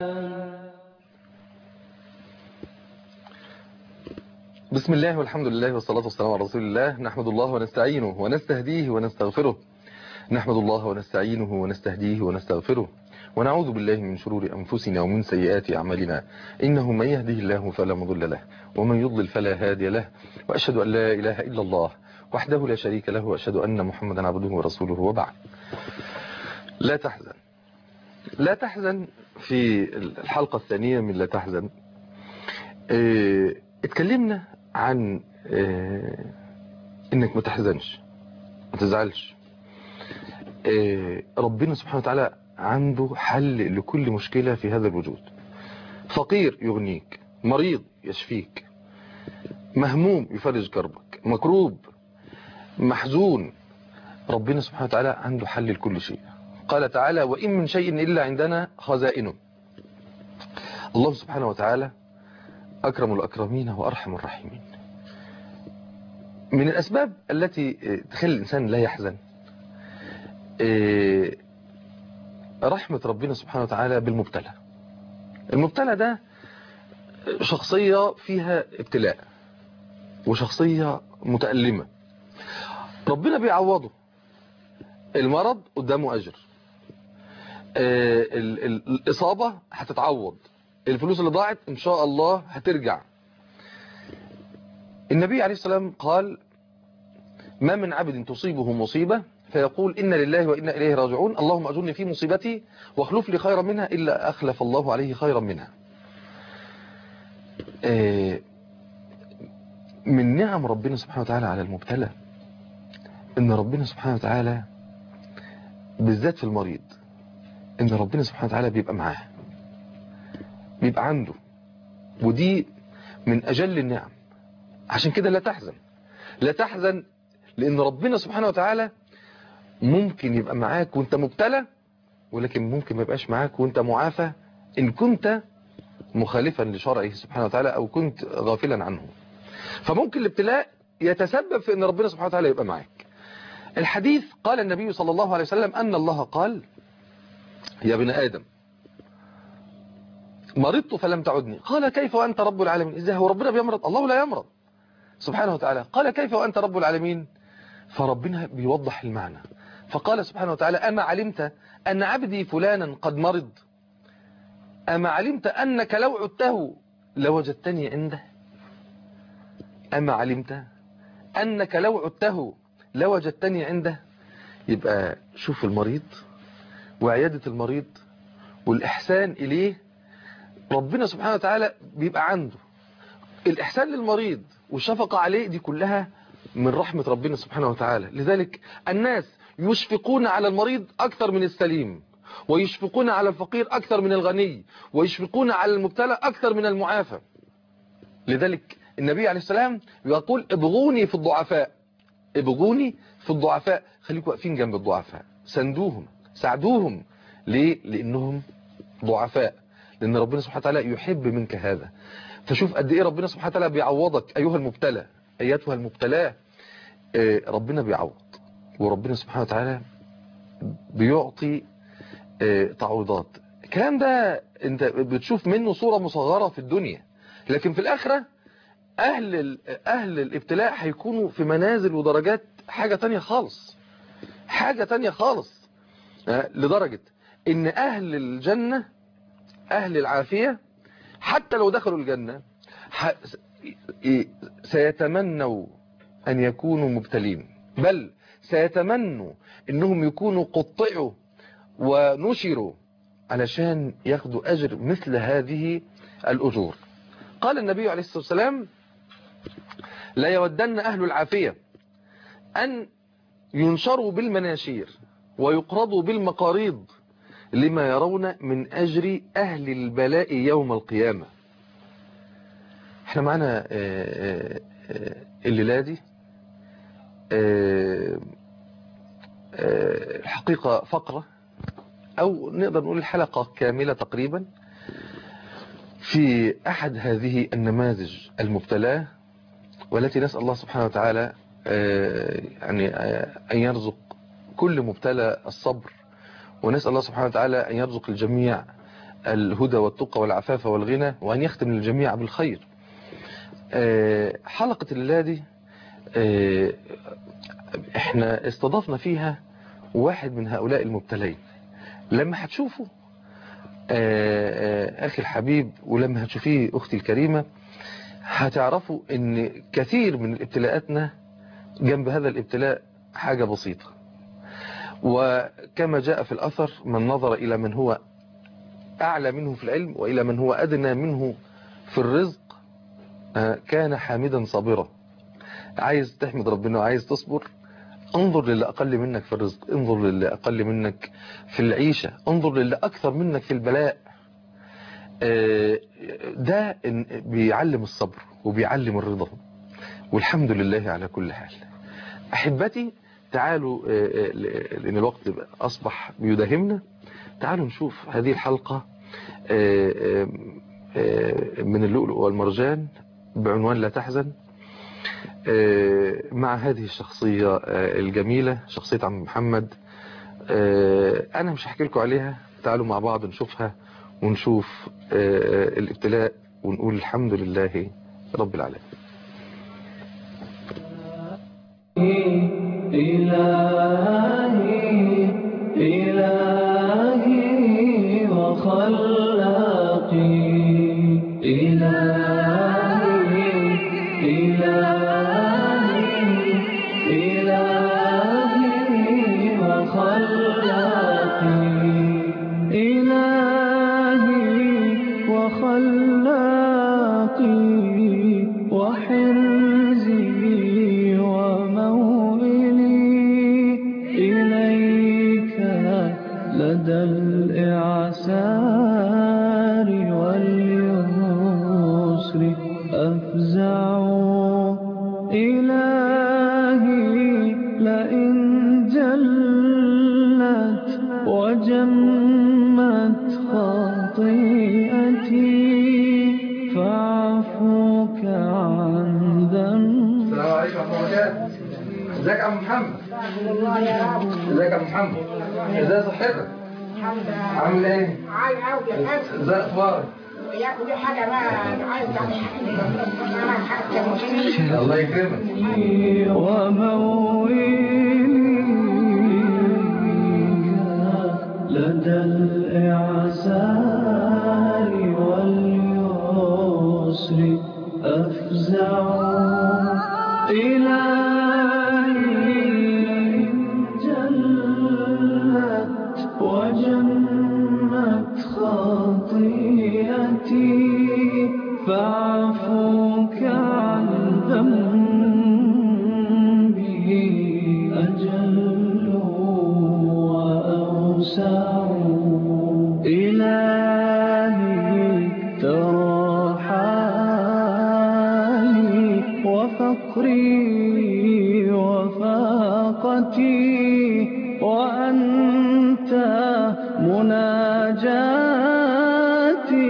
بسم الله والحمد لله والصلاة والسلام على رسول الله نحمد الله ونستعينه ونستهديه ونستغفره نحمد الله ونستعينه ونستهديه ونستغفره ونعوذ بالله من شرور أنفسنا ومن سيئات أعمالنا إنه من يهده الله فلا مضل له ومن يضلل فلا هادي له وأشهد أن لا إله إلا الله وحده لا شريك له وأشهد أن محمدا عبده ورسوله وبعد لا تحزن لا تحزن في الحلقة الثانية من لا تحزن اه اتكلمنا عن اه انك ما تحزنش ما تزعلش اه ربنا سبحانه وتعالى عنده حل لكل مشكلة في هذا الوجود فقير يغنيك مريض يشفيك مهموم يفرج كربك مكروب محزون ربنا سبحانه وتعالى عنده حل لكل شيء قال تعالى وإن من شيء إلا عندنا خزائنه الله سبحانه وتعالى أكرم الأكرمين وأرحم الراحمين من الأسباب التي تخلي الإنسان لا يحزن رحمة ربنا سبحانه وتعالى بالمبتلى المبتلى ده شخصية فيها ابتلاء وشخصية متألمة ربنا بيعوضه المرض قدامه أجر الإصابة هتتعوض الفلوس اللي ضاعت إن شاء الله هترجع النبي عليه السلام قال ما من عبد تصيبه مصيبة فيقول إن لله وإنا إليه راجعون اللهم أجرني في مصيبتي واخلف لي خيرا منها إلا أخلف الله عليه خيرا منها من نعم ربنا سبحانه وتعالى على المبتلى إن ربنا سبحانه وتعالى بالذات في المريض إن ربنا سبحانه وتعالى بيبقى معاه بيبقى عنده ودي من أجل النعم عشان كده لا تحزن لا تحزن لأن ربنا سبحانه وتعالى ممكن يبقى معاك وانت مبتلى ولكن ممكن ما يبقاش معاك وانت معافى إن كنت مخالفا لشرعه سبحانه وتعالى أو كنت غافلا عنه فممكن الابتلاء يتسبب في أن ربنا سبحانه وتعالى يبقى معاك الحديث قال النبي صلى الله عليه وسلم أن الله قال يا ابن آدم مرضت فلم تعدني قال كيف وأنت رب العالمين إذا هو ربنا بيمرض الله لا يمرض سبحانه وتعالى قال كيف وأنت رب العالمين فربنا بيوضح المعنى فقال سبحانه وتعالى أما علمت أن عبدي فلانا قد مرض أما علمت أنك لو عدته لوجدتني عنده أما علمت أنك لو عدته لوجدتني عنده يبقى شوف المريض وعيادة المريض والإحسان إليه ربنا سبحانه وتعالى بيبقى عنده الإحسان للمريض والشفقة عليه دي كلها من رحمة ربنا سبحانه وتعالى لذلك الناس يشفقون على المريض أكثر من السليم ويشفقون على الفقير أكثر من الغني ويشفقون على المبتلى أكثر من المعافى لذلك النبي عليه السلام يقول ابغوني في الضعفاء ابغوني في الضعفاء خليكم واقفين جنب الضعفاء سندوهم ساعدوهم ليه لأنهم ضعفاء لأن ربنا سبحانه وتعالى يحب منك هذا فشوف قد إيه ربنا سبحانه وتعالى بيعوضك أيها المبتلى أيتها المبتلاه ربنا بيعوض وربنا سبحانه وتعالى بيعطي تعويضات الكلام ده انت بتشوف منه صورة مصغرة في الدنيا لكن في الآخرة أهل, أهل الابتلاء هيكونوا في منازل ودرجات حاجة تانية خالص حاجة تانية خالص لدرجة ان أهل الجنة أهل العافية حتى لو دخلوا الجنة سيتمنوا أن يكونوا مبتلين بل سيتمنوا أنهم يكونوا قطعوا ونشروا علشان ياخدوا أجر مثل هذه الأجور قال النبي عليه الصلاة والسلام لا يودن أهل العافية أن ينشروا بالمناشير ويقرضوا بالمقاريض لما يرون من أجر أهل البلاء يوم القيامة احنا معنا الليلة دي الحقيقة فقرة أو نقدر نقول الحلقة كاملة تقريبا في أحد هذه النماذج المبتلاة والتي نسأل الله سبحانه وتعالى يعني أن يرزق كل مبتلى الصبر ونسأل الله سبحانه وتعالى أن يرزق الجميع الهدى والتقى والعفاف والغنى وأن يختم الجميع بالخير آه، حلقة الليلة دي آه، احنا استضفنا فيها واحد من هؤلاء المبتلين لما هتشوفوا آه، أخي الحبيب ولما هتشوفيه أختي الكريمة هتعرفوا ان كثير من ابتلاءاتنا جنب هذا الابتلاء حاجة بسيطة وكما جاء في الأثر من نظر إلى من هو أعلى منه في العلم وإلى من هو أدنى منه في الرزق كان حامدا صابرا عايز تحمد ربنا وعايز تصبر انظر للي أقل منك في الرزق انظر للي أقل منك في العيشة انظر للي أكثر منك في البلاء ده بيعلم الصبر وبيعلم الرضا والحمد لله على كل حال أحبتي تعالوا لأن الوقت أصبح بيداهمنا تعالوا نشوف هذه الحلقة من اللؤلؤ والمرجان بعنوان لا تحزن مع هذه الشخصية الجميلة شخصية عم محمد أنا مش هحكي لكم عليها تعالوا مع بعض نشوفها ونشوف الابتلاء ونقول الحمد لله رب العالمين إلهي إلهي وخلاقي إلهي إلهي إلهي وخلاقي إلهي وخلاقي وحرزي وموئلي إليك لدى الإعسار واليسر أفزع إلهي لئن جلت وجمت خطيئتي فاعفوك عن ذنبي السلام عليكم ورحمة الله وبركاته ازيك يا عم محمد والله يا رب ازيك يا عم محمد ازاي صحتك الحمد لله عامل ايه عايز عاوز يا فندم ازاي اخبارك ياخد دي حاجه بقى عايز تعمل انا حتى مسلمين الله يكرمك وموئلك لدى الإعسار واليسر أفزع إلهي جلت وجمت خطيئتي فاعفوك عن ذنبي أجل وأوسع إلهي ترى حالي وفقري وفاقتي وأنت مناجاتي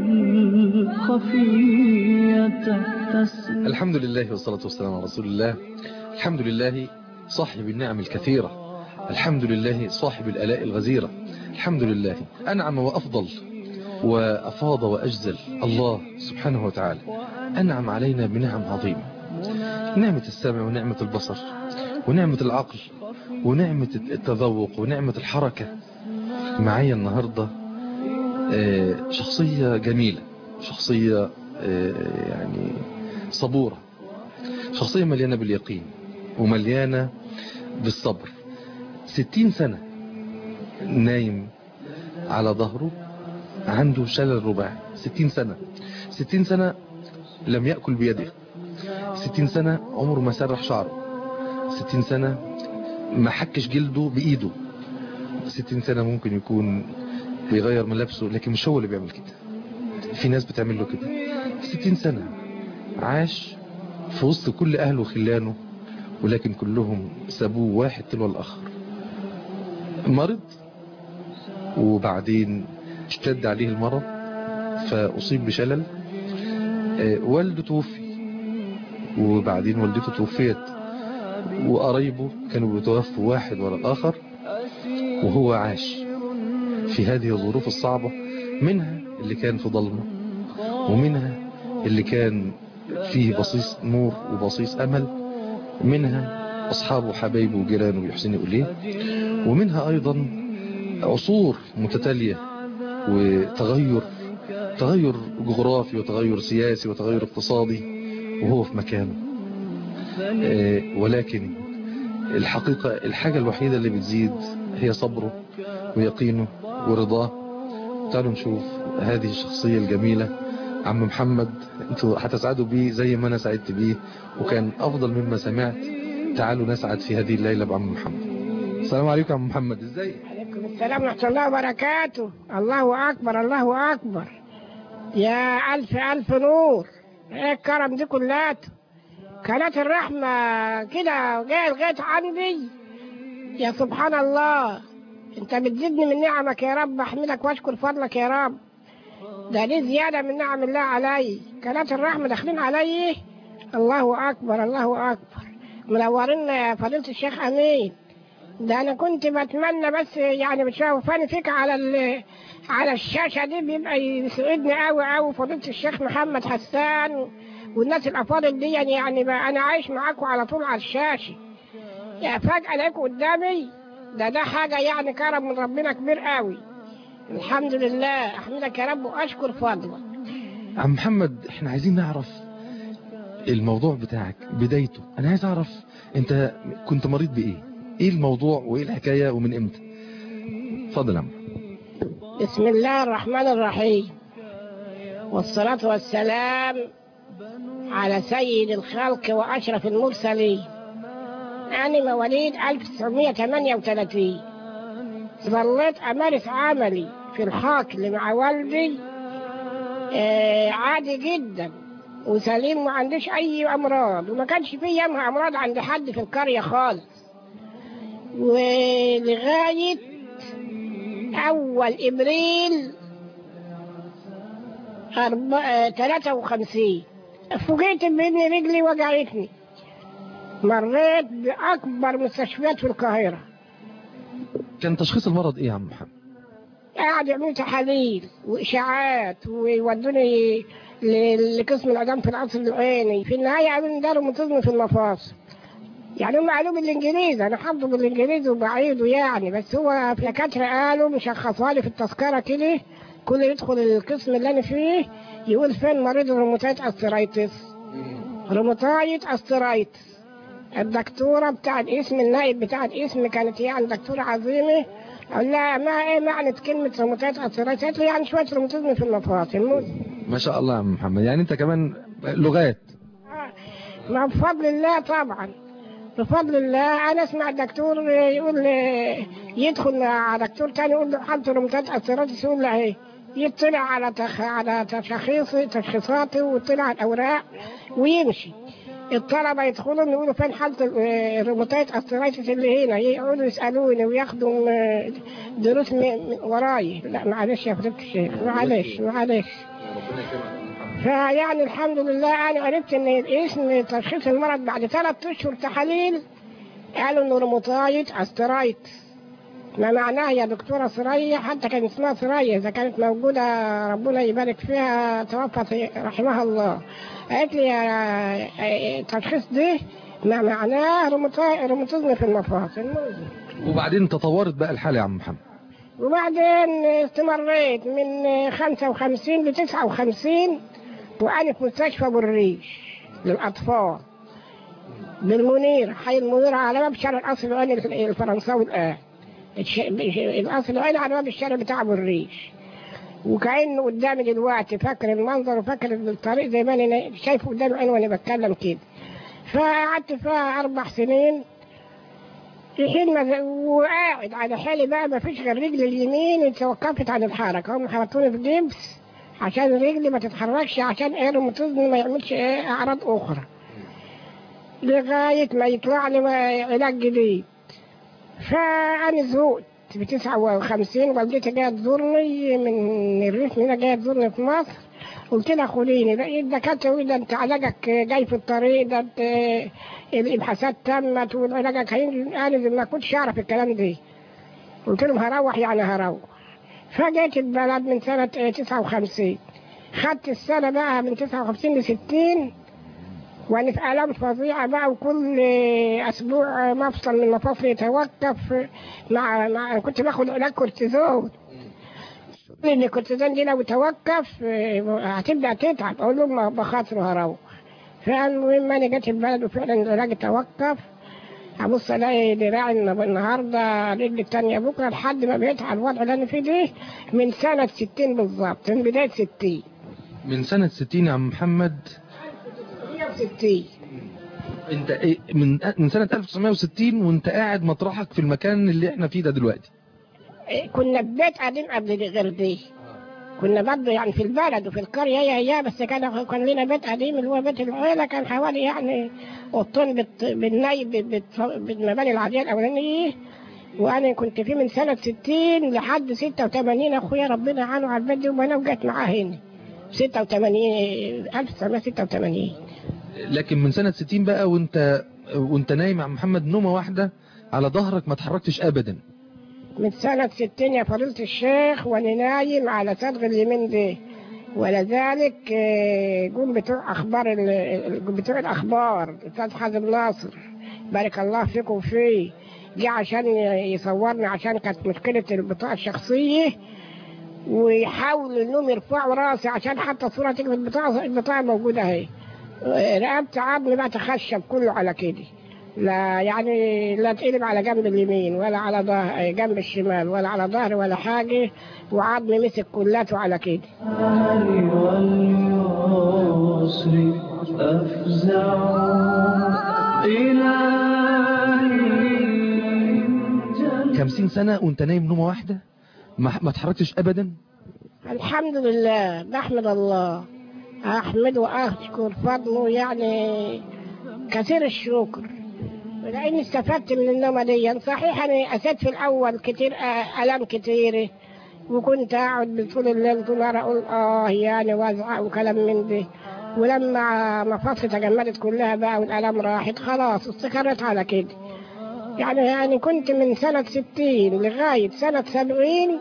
الخفية تسمع الحمد لله والصلاة والسلام على رسول الله الحمد لله صاحب النعم الكثيرة الحمد لله صاحب الآلاء الغزيرة الحمد لله أنعم وأفضل وأفاض وأجزل الله سبحانه وتعالى أنعم علينا بنعم عظيمة نعمة السمع ونعمة البصر ونعمة العقل ونعمة التذوق ونعمة الحركة معايا النهاردة آه، شخصية جميلة شخصية آه، يعني صبورة شخصية مليانة باليقين ومليانة بالصبر ستين سنة نايم على ظهره عنده شلل رباعي ستين سنة ستين سنة لم يأكل بيده ستين سنة عمره ما سرح شعره ستين سنة ما حكش جلده بإيده ستين سنة ممكن يكون بيغير ملابسه لكن مش هو اللي بيعمل كده في ناس بتعمل له كده ستين سنة عاش في وسط كل أهله وخلانه ولكن كلهم سابوه واحد تلو الآخر مرض وبعدين اشتد عليه المرض فأصيب بشلل آه، والده توفي وبعدين والدته توفيت وقرايبه كانوا بيتوفوا واحد ورا الآخر وهو عاش في هذه الظروف الصعبة منها اللي كان في ضلمة ومنها اللي كان فيه بصيص نور وبصيص أمل منها أصحابه وحبايبه وجيرانه بيحسنوا إليه ومنها أيضا عصور متتالية وتغير تغير جغرافي وتغير سياسي وتغير اقتصادي وهو في مكانه آه، ولكن الحقيقة الحاجة الوحيدة اللي بتزيد هي صبره ويقينه ورضاه تعالوا نشوف هذه الشخصية الجميلة عم محمد انتوا هتسعدوا بيه زي ما انا سعدت بيه وكان افضل مما سمعت تعالوا نسعد في هذه الليلة بعم محمد السلام عليكم يا عم محمد ازاي عليكم السلام ورحمة الله وبركاته الله أكبر الله أكبر يا ألف ألف نور إيه الكرم دي كلاته كانت الرحمة كده جاية لغاية عندي يا سبحان الله أنت بتزيدني من نعمك يا رب أحمدك وأشكر فضلك يا رب ده دي زيادة من نعم الله علي كانت الرحمة داخلين علي الله أكبر الله أكبر منورين يا فضيلة الشيخ أمين ده انا كنت بتمنى بس يعني بتشوفاني فيك على ال- على الشاشه دي بيبقى يسعدني قوي قوي فضيله الشيخ محمد حسان والناس الافاضل دي يعني, يعني بقى انا عايش معاكم على طول على الشاشه يا فجاه الاقيكم قدامي ده ده حاجه يعني كرم من ربنا كبير قوي الحمد لله احمدك يا رب واشكر فضلك عم محمد احنا عايزين نعرف الموضوع بتاعك بدايته انا عايز اعرف انت كنت مريض بايه ايه الموضوع وايه الحكاية ومن امتى اتفضل يا عم بسم الله الرحمن الرحيم والصلاة والسلام على سيد الخلق وأشرف المرسلين أنا مواليد 1938 ظليت أمارس عملي في الحقل مع والدي آه، عادي جدا وسليم ما عنديش أي أمراض وما كانش في يومها أمراض عند حد في القرية خالص ولغاية أول إبريل أربعة تلاتة وخمسين فوجئت بإن رجلي وجعتني مريت بأكبر مستشفيات في القاهرة كان تشخيص المرض ايه يا عم محمد قاعد يعملوا تحاليل وإشاعات ويودوني ل- لقسم العظام في القصر العيني في النهاية قالوا لي ده روماتيزم في المفاصل يعني هم قالوا بالانجليزي انا حافظه بالانجليزي وبعيده يعني بس هو في دكاتره قالوا مشخصها لي في التذكره كده كل يدخل القسم اللي انا فيه يقول فين مريض الروماتيت استرايتس روماتايد استرايتس الدكتوره بتاع الاسم النائب بتاع الاسم كانت يعني دكتوره عظيمه اقول لها ما ايه معنى كلمه روماتيت استرايتس قالت لي يعني شويه روماتيزم في المفاصل مو- ما شاء الله يا عم محمد يعني انت كمان لغات ما بفضل الله طبعا بفضل الله انا اسمع الدكتور يقول يدخل على دكتور تاني يقول له حالته روماتيت استرايتس يقول له ايه يطلع على تخ... على تشخيصي تشخيصاتي ويطلع على الاوراق ويمشي الطلبه يدخلوا يقولوا فين حاله ال- الروماتيت استرايتس اللي هنا يقعدوا يسالوني وياخدوا م- دروس م- م- وراي لا معلش يا فضيله الشيخ معلش معلش فيعني الحمد لله انا عرفت ان اسم تشخيص المرض بعد ثلاث اشهر تحاليل قالوا انه روماتايد استرايت ما معناها يا دكتورة سرية حتى كان اسمها سرية إذا كانت موجودة ربنا يبارك فيها توفت رحمها الله قالت لي يا- التشخيص ده ما معناه روماتا- روماتيزم في المفاصل وبعدين تطورت بقى الحالة يا عم محمد وبعدين استمريت من 55 ل 59 وأنا في مستشفى بالريش للأطفال بالمنير حي المنير على باب شارع القصر العيني الفرنساوي الآن الش- القصر العيني على باب الشارع بتاع بالريش وكأنه قدامي دلوقتي فاكر المنظر وفاكر الطريق زي ما أنا شايفه قدامي عيني وأنا بتكلم كده فقعدت فيها أربع سنين في حين ما وقاعد على حالي بقى ما فيش غير رجلي اليمين توقفت عن الحركة هم حطوني في جبس عشان رجلي ما تتحركش عشان ايه الروماتيزم ما يعملش ايه اعراض اخرى لغاية ما يطلع لي علاج جديد فأنا زهقت في 59 والدتي جاية تزورني من الريف هنا جاية تزورني في مصر قلت لها خديني بقى الدكاتره يقول ده انت علاجك جاي في الطريق ده انت الابحاثات تمت وعلاجك هينزل انا ما كنتش اعرف الكلام ده قلت لهم هروح يعني هروح فجيت البلد من سنة إيه 59 خدت السنة بقى من 59 ل 60 وأنا في آلام فظيعة بقى وكل أسبوع مفصل من مفاصلي يتوقف مع, مع كنت باخد علاج كورتيزون ان الكورتيزون دي لو توقف آه، هتبدا تتعب اقول لهم ما بخاطر وهروح فالمهم انا جيت البلد وفعلا العلاج توقف ابص الاقي دراعي النب- النهارده رجلي التانية بكره لحد ما بقيت على الوضع اللي انا فيه ده من سنه 60 بالظبط من بدايه 60 من سنة 60 يا عم محمد 160 انت ايه من من سنة 1960 وانت قاعد مطرحك في المكان اللي احنا فيه ده دلوقتي إيه، كنا في بيت قديم قبل دي غير دي كنا برضه يعني في البلد وفي القرية هي هي بس كان كان لنا بيت قديم اللي هو بيت العيلة كان حوالي يعني أوضتين بت- بالني بت- بت- بالمباني العادية الأولانية وأنا كنت فيه من سنة 60 لحد 86 أخويا ربنا يعانه على البيت دي وأنا وجيت معاه هنا 86 1986 لكن من سنة 60 بقى وانت وانت نايم يا عم محمد نومة واحدة على ظهرك ما اتحركتش ابدا من سنة ستين يا فضيلة الشيخ وأنا نايم على صدغ اليمين دي ولذلك آه، جم بتوع أخبار ال- ال- بتوع الأخبار أستاذ حازم ناصر بارك الله فيكم فيه جه عشان يصورني عشان كانت مشكلة البطاقة الشخصية ويحاولوا انهم يرفعوا راسي عشان حتى الصورة تيجي في البطاقة البطاقة موجودة اهي رقبت عظمي بقى تخشب كله على كده لا يعني لا تقلب على جنب اليمين ولا على ظهر جنب الشمال ولا على ظهر ولا حاجة وعظمي مسك كلاته على كده واليسر أفزع إلهي 50 سنة وانت نايم نومة واحدة ما ما اتحركتش ابدا الحمد لله بحمد الله أحمد وأشكر فضله يعني كثير الشكر لأني استفدت من النومة دي صحيح أنا أسيت في الأول كتير آه، ألم كتير وكنت أقعد طول الليل طول النهار أقول آه يعني وأزعق وكلام من ده ولما مفاصلي تجمدت كلها بقى والآلام راحت خلاص استقرت على كده يعني يعني كنت من سنة ستين لغاية سنة سبعين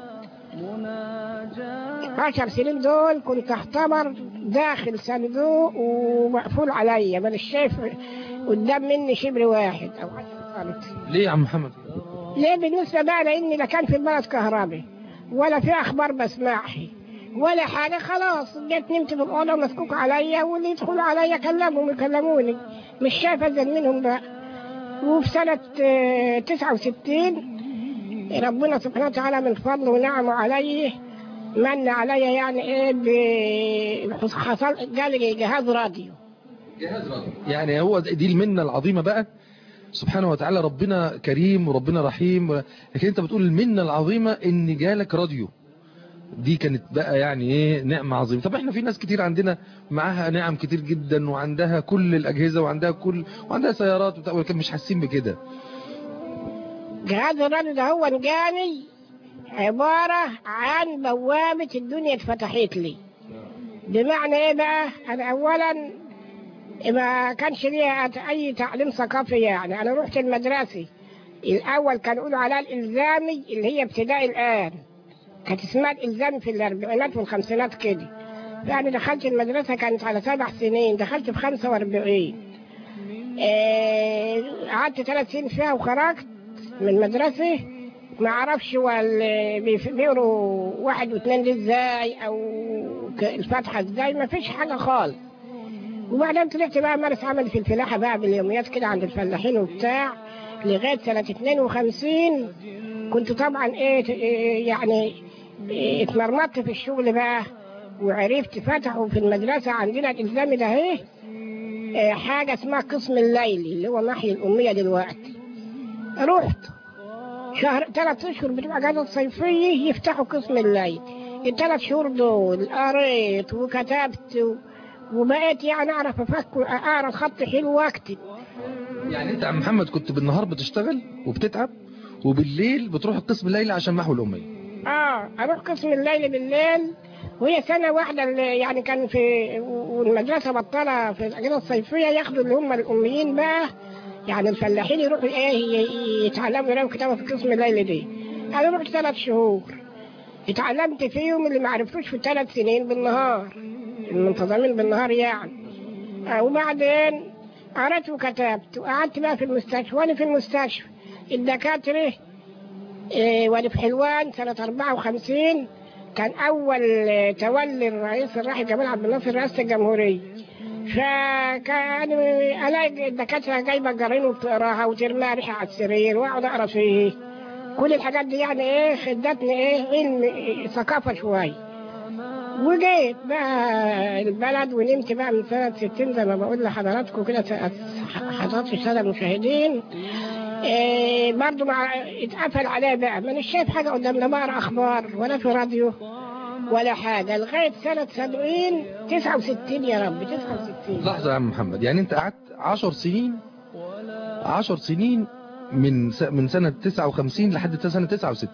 عشر سنين دول كنت اختبر داخل صندوق ومقفول عليا مانيش شايف قدام مني شبر واحد او عشر سنتي ليه يا عم محمد ليه بالنسبه بقى لاني لا كان في البلد كهربي ولا في اخبار بسمعها ولا حاجه خلاص جيت نمت في الاوضه ومسكوك عليا واللي يدخلوا عليا كلمهم يكلموني مش شايفه ازيد منهم بقى وفي سنه آه، 69 ربنا سبحانه وتعالى من فضله ونعمه عليه من عليا يعني ايه ب- حصل جالي جهاز راديو جهاز راديو يعني هو دي المنة العظيمة بقى سبحانه وتعالى ربنا كريم وربنا رحيم و- لكن انت بتقول المنة العظيمة ان جالك راديو دي كانت بقى يعني ايه نعمة عظيمة طب احنا في ناس كتير عندنا معاها نعم كتير جدا وعندها كل الاجهزة وعندها كل وعندها سيارات وبتاع ولكن مش حاسين بكده جهاز الراديو ده هو جاني عبارة عن بوابة الدنيا اتفتحت لي بمعنى ايه بقى انا اولا ما كانش ليا اي تعليم ثقافي يعني انا رحت المدرسة الاول كانوا يقولوا عليها الالزامي اللي هي ابتدائي الان كانت اسمها الالزامي في الاربعينات والخمسينات كده يعني دخلت المدرسة كانت على سبع سنين دخلت في خمسة واربعين آه، قعدت ثلاث سنين فيها وخرجت من المدرسة ما اعرفش هو ال- بيف- بيقروا واحد واثنين دي ازاي او ك- الفاتحة ازاي ما فيش حاجة خالص وبعدين طلعت بقى مارس عمل في الفلاحة بقى باليوميات كده عند الفلاحين وبتاع لغاية سنة 52 كنت طبعا ايه ت- إيه يعني إيه اتمرمطت في الشغل بقى وعرفت فتحوا في المدرسة عندنا الإلزامي ده ايه إيه، حاجة اسمها قسم الليلي اللي هو محي الأمية دلوقتي رحت شهر ثلاث اشهر بتبقى اجازه صيفيه يفتحوا قسم الليل الثلاث شهور دول قريت وكتبت و- وبقيت يعني اعرف افك اقرا خط حلو واكتب يعني انت يا عم محمد كنت بالنهار بتشتغل وبتتعب وبالليل بتروح القسم الليلي عشان محو الأمية اه اروح قسم الليل بالليل وهي سنة واحدة اللي يعني كان في والمدرسة بطلة في الأجازة الصيفية ياخدوا اللي هم الأميين بقى يعني الفلاحين يروحوا إيه ي- يتعلموا يقراوا كتابة في قسم الليل دي أنا رحت ثلاث شهور اتعلمت فيهم اللي ما عرفتوش في ثلاث سنين بالنهار المنتظمين بالنهار يعني آه، وبعدين قرأت وكتبت وقعدت بقى في المستشفى وأنا في المستشفى الدكاترة إيه، وأنا في حلوان سنة 54 كان أول آه، تولي الرئيس الراحل جمال عبد الناصر رئاسة الجمهورية فكان الاقي الدكاتره جايبه جرين وبتقراها وترميها ريحه على السرير واقعد اقرا فيه كل الحاجات دي يعني ايه خدتني ايه علم إيه ثقافه شويه وجيت بقى البلد ونمت بقى من سنة 60 زي ما بقول لحضراتكم كده حضرات السادة المشاهدين إيه برضو مع اتقفل عليا بقى مانيش شايف حاجة قدام لا بقرا أخبار ولا في راديو ولا حاجة لغاية سنة 70 69 يا رب 69 لحظة يا عم محمد يعني انت قعدت 10 سنين 10 سنين من س... من سنة 59 لحد سنة 69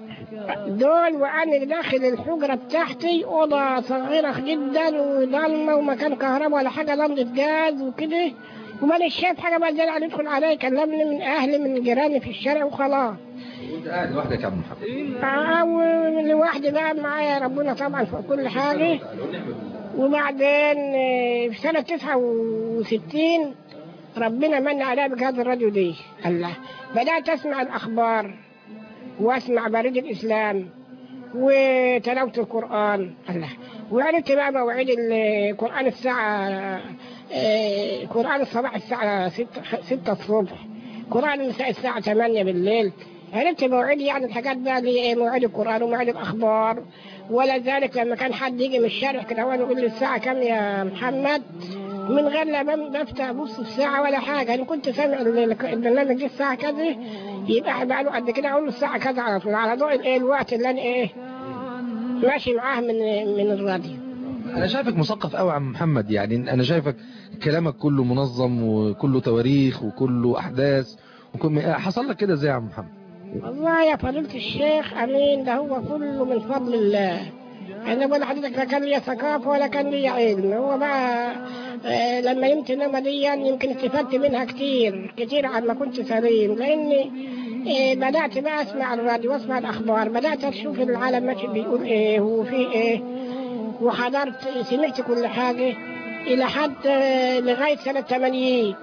دول وانا داخل الحجرة بتاعتي اوضة صغيرة جدا وضلمة ومكان كهرباء ولا حاجة لمبة جاز وكده ومانيش شايف حاجة بقى زي اللي يدخل عليا يكلمني من اهلي من جيراني في الشارع وخلاص وانت قاعد لوحدك يا عم محمد اه لوحدي بقى معايا ربنا طبعا في كل حاجة وبعدين آه، في سنة 69 ربنا من عليا بجهاز الراديو دي الله بدأت أسمع الأخبار وأسمع بريد الإسلام وتلاوة القرآن الله وعرفت بقى مواعيد القرآن الساعة آه، قرآن الصباح الساعة 6 6 الصبح قرآن المساء الساعة 8 بالليل عرفت مواعيد يعني الحاجات بقى اللي هي مواعيد القرآن ومواعيد الأخبار ولا ذلك لما كان حد يجي من الشارع كده هو يقول لي الساعة كام يا محمد من غير لا بم- بفتح ابص في الساعة ولا حاجة أنا كنت سامع ال- البرنامج دي الساعة كذا يبقى بقى له قد كده أقول له الساعة كذا على طول على ضوء الإيه الوقت اللي أنا إيه ماشي معاه من من الراديو انا شايفك مثقف قوي يا عم محمد يعني انا شايفك كلامك كله منظم وكله تواريخ وكله احداث وكل حصل لك كده ازاي يا عم محمد والله يا فضيلة الشيخ أمين ده هو كله من فضل الله أنا بقول لحضرتك لا كان لي ثقافة ولا كان لي علم هو بقى آه، لما نمت نومة دي يمكن استفدت منها كتير كتير عن ما كنت سليم لأني آه، بدأت بقى أسمع الراديو وأسمع الأخبار بدأت أشوف العالم ماشي بيقول إيه وفي إيه وحضرت سمعت كل حاجة إلى حد آه، لغاية سنة 80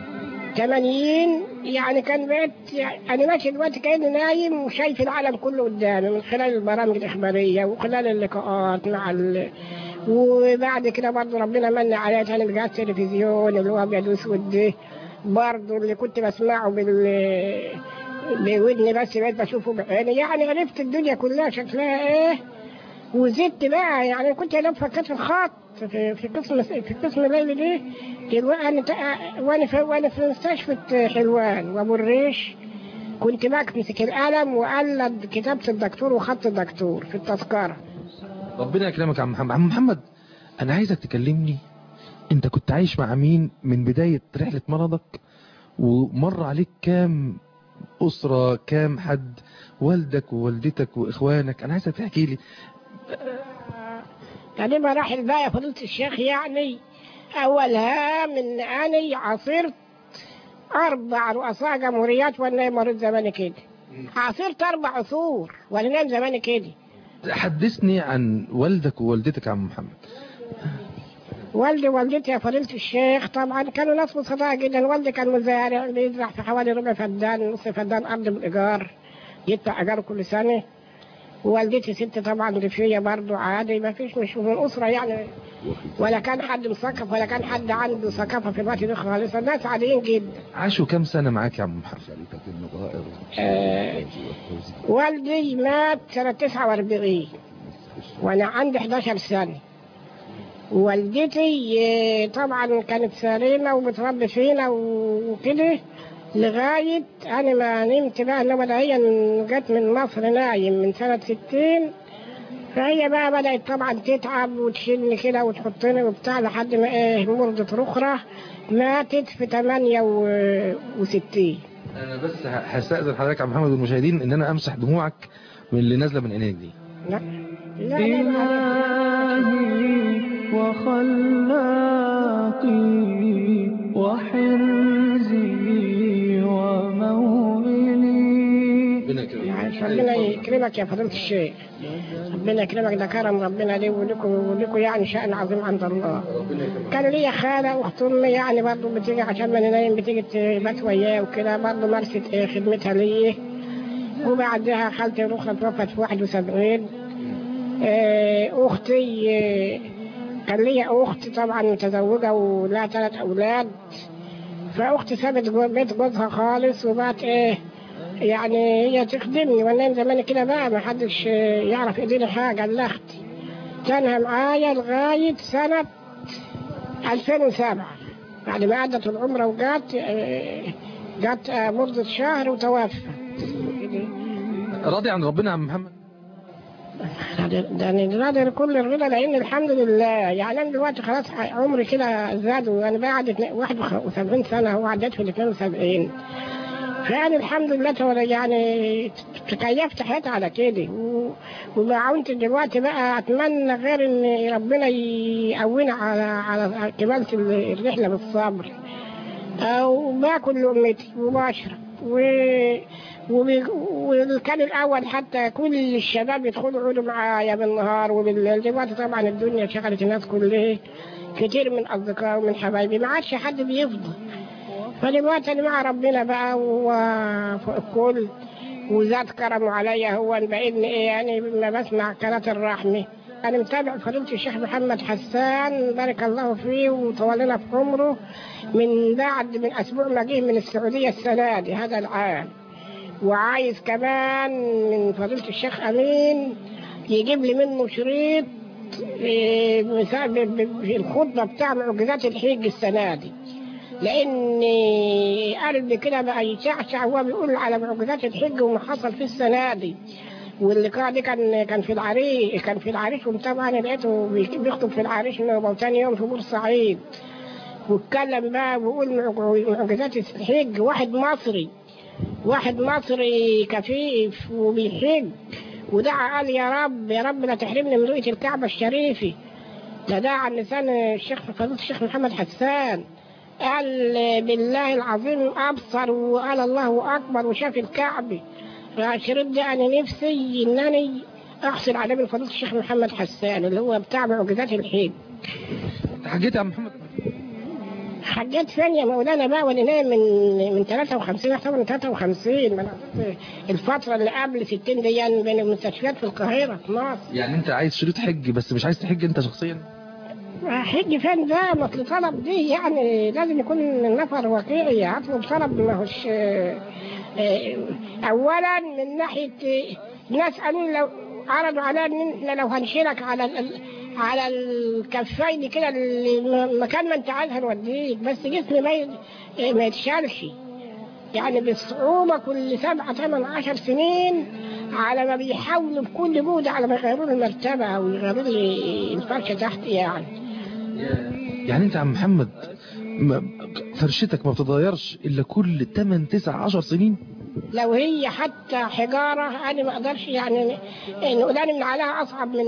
80 يعني كان بقيت يعني انا ماشي دلوقتي كاني نايم وشايف العالم كله قدامي من خلال البرامج الاخباريه وخلال اللقاءات مع ال... وبعد كده برضه ربنا من عليا تاني بجهاز التلفزيون اللي هو ابيض واسود ده برضه اللي كنت بسمعه بال بودني بس بقيت بشوفه بعيني يعني عرفت الدنيا كلها شكلها ايه وزدت بقى يعني كنت لو فكرت الخط في في قسم في قسم الليل دي دلوقتي انا تق- وانا في وانا في مستشفى حلوان وابو الريش كنت بمسك القلم وقلد كتابة الدكتور وخط الدكتور في التذكرة ربنا يكرمك يا عم محمد عم محمد انا عايزك تكلمني انت كنت عايش مع مين من بداية رحلة مرضك ومر عليك كام أسرة كام حد والدك ووالدتك وإخوانك أنا عايزك تحكي لي يعني مراحل بقى يا فضيلة الشيخ يعني أولها من أني عاصرت أربع رؤساء جمهوريات وأنا نايم مريض زماني كده عاصرت أربع عصور وأنا نايم زماني كده حدثني عن والدك ووالدتك يا عم محمد والدي ووالدتي يا فضيلة الشيخ طبعا كانوا ناس بسطاء جدا والدي كان مزارع بيزرع في حوالي ربع فدان نص فدان أرض بالإيجار يدفع إيجار كل سنة ووالدتي ست طبعا ريفية برضو عادي ما فيش مش من أسرة يعني ولا كان حد مثقف ولا كان حد عنده ثقافة في الوقت ده خالص الناس عاديين جدا عاشوا كام سنة معاك يا عم محمد آه والدي مات سنة 49 وأنا عندي 11 سنة والدتي آه، طبعا كانت سليمة وبتربي فينا وكده لغاية أنا ما نمت بقى النومة هي جت من مصر نايم من سنة 60 فهي بقى بدأت طبعا تتعب وتشيلني كده وتحطني وبتاع لحد ما ايه مرضت رخرة ماتت في 68 أنا بس ه- هستأذن حضرتك يا عم محمد والمشاهدين إن أنا أمسح دموعك من اللي نازلة من عينيك دي لا لا لا لا إلهي وخلاقي وحرزي وموئلي ربنا يكرمك يعني ربنا يكرمك يا فضيلة الشيخ ربنا يكرمك ده كرم ربنا ليه ولكم ولكم يعني شأن عظيم عند الله كان ليا خالة أخت أمي يعني برضه بتيجي عشان ما ننام بتيجي تبات وياه وكده برضه مارست إيه خدمتها ليه وبعدها خالتي الأخرى توفت في 71 آه، أختي آه، كان ليا أخت طبعا متزوجة ولها ثلاث أولاد فأختي سابت جو- بيت جوزها خالص وبقت إيه يعني هي تخدمني وانا من زمان كده بقى ما حدش آه، يعرف يديني حاجة إلا أختي كانها معايا لغاية سنة 2007 بعد ما عدت العمرة وجات آه، جات آه، مدة شهر وتوفى راضي عن ربنا يا عم محمد ده أنا راضي كل الرضا لان الحمد لله يعني انا دلوقتي خلاص عمري كده زاد وانا بعد 71 سنه وعديت في ال 72 فأنا الحمد لله تو- يعني تكيفت حياتي على كده و- ومعونة دلوقتي بقى أتمنى غير إن ربنا يقوينا على على كمالة ال- الرحلة بالصبر أو باكل لقمتي وبشرب و وبي- وكان الأول حتى كل الشباب يدخلوا يقعدوا معايا بالنهار وبالليل دلوقتي طبعا الدنيا شغلت الناس كلها كتير من أصدقائي ومن حبايبي ما عادش حد بيفضل فدلوقتي أنا مع ربنا بقى وفوق الكل وزاد كرمه عليا هو بإذن إيه يعني لما بسمع قناة الرحمة أنا متابع فضيلة الشيخ محمد حسان بارك الله فيه وطولنا في عمره من بعد من أسبوع ما جه من السعودية السنة دي هذا العام وعايز كمان من فضيلة الشيخ أمين يجيب لي منه شريط إيه، مسا- ب- ب- في الخطبة بتاع معجزات الحج السنة دي لأن قلبي كده بقى يشعشع وهو بيقول على معجزات الحج وما حصل في السنة دي واللقاء دي كان كان في العريش كان في العريش وطبعا لقيته بي- بيخطب في العريش إنه تاني يوم في بورسعيد واتكلم بقى ويقول معج- معجزات الحج واحد مصري واحد مصري كفيف وبيحج ودعا قال يا رب يا رب لا تحرمني من رؤية الكعبة الشريفة ده دعا عن لسان الشيخ فضيلة الشيخ محمد حسان قال بالله العظيم أبصر وقال الله أكبر وشاف الكعبة فالشريط ده أنا نفسي إنني أحصل عليه من فضيلة الشيخ محمد حسان اللي هو بتاع معجزات الحج انت حكيت يا عم محمد حاجات فين يا مولانا بقى وانا نايم من من 53 احتمال من 53 ما انا قصدي الفتره اللي قبل 60 دي بين المستشفيات في القاهره في مصر يعني انت عايز شريط حج بس مش عايز تحج انت شخصيا حج فين ده مثل طلب دي يعني لازم يكون النفر واقعي هطلب طلب ما هوش آه، آه، اولا من ناحيه آه، ناس قالوا لي لو عرضوا عليا ان احنا لو هنشيلك على ال- على الكفين كده اللي مكان ما انت عايز هنوديك بس جسمي ما ي- آه، ما يتشالش يعني بالصعوبة كل سبعة ثمان عشر سنين على ما بيحاولوا بكل جهد على ما يغيروا لي المرتبة أو يغيروا لي الفرشة تحت يعني يعني انت يا عم محمد ما- فرشتك ما بتتغيرش الا كل 8 9 10 سنين لو هي حتى حجارة أنا ما أقدرش يعني نقول أنا من عليها أصعب من